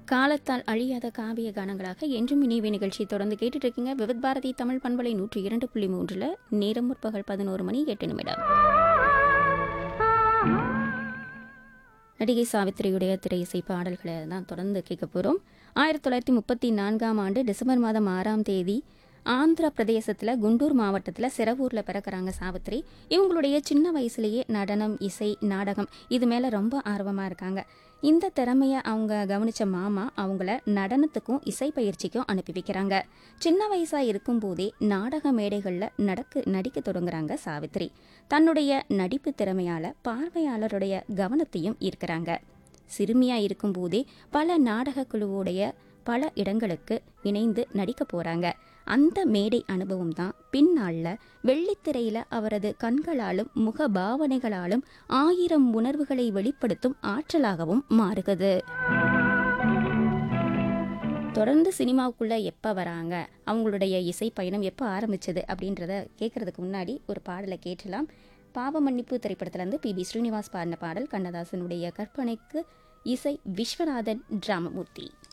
காலத்தால் அழியாத காவிய கானங்களாக என்றும் இணைவே நிகழ்ச்சி தொடர்ந்து கேட்டுட்டு இருக்கீங்க விவித் பாரதி தமிழ் பண்பலை நூற்றி இரண்டு புள்ளி மூன்றில் நேரம் முற்பகல் பதினோரு மணி எட்டு நிமிடம் நடிகை சாவித்திரியுடைய திரை இசை பாடல்களை தான் தொடர்ந்து கேட்க போகிறோம் ஆயிரத்தி தொள்ளாயிரத்தி முப்பத்தி நான்காம் ஆண்டு டிசம்பர் மாதம் ஆறாம் தேதி ஆந்திர பிரதேசத்தில் குண்டூர் மாவட்டத்தில் சிறவூரில் பிறக்கிறாங்க சாவித்திரி இவங்களுடைய சின்ன வயசுலேயே நடனம் இசை நாடகம் இது மேலே ரொம்ப ஆர்வமாக இருக்காங்க இந்த திறமையை அவங்க கவனித்த மாமா அவங்கள நடனத்துக்கும் இசை பயிற்சிக்கும் அனுப்பி வைக்கிறாங்க சின்ன வயசாக இருக்கும்போதே நாடக மேடைகளில் நடக்க நடிக்க தொடங்குறாங்க சாவித்திரி தன்னுடைய நடிப்பு திறமையால் பார்வையாளருடைய கவனத்தையும் ஈர்க்கிறாங்க சிறுமியா இருக்கும்போதே பல நாடக குழுவுடைய பல இடங்களுக்கு இணைந்து நடிக்க போறாங்க அந்த மேடை அனுபவம் தான் பின்னாளில் வெள்ளித்திரையில அவரது கண்களாலும் முக பாவனைகளாலும் ஆயிரம் உணர்வுகளை வெளிப்படுத்தும் ஆற்றலாகவும் மாறுகிறது தொடர்ந்து சினிமாவுக்குள்ள எப்போ வராங்க அவங்களுடைய இசை பயணம் எப்போ ஆரம்பிச்சது அப்படின்றத கேட்கறதுக்கு முன்னாடி ஒரு பாடலை கேட்டலாம் பாவ மன்னிப்பு திரைப்படத்திலிருந்து பி பி ஸ்ரீனிவாஸ் பாடின பாடல் கண்ணதாசனுடைய கற்பனைக்கு இசை விஸ்வநாதன் டிராமமூர்த்தி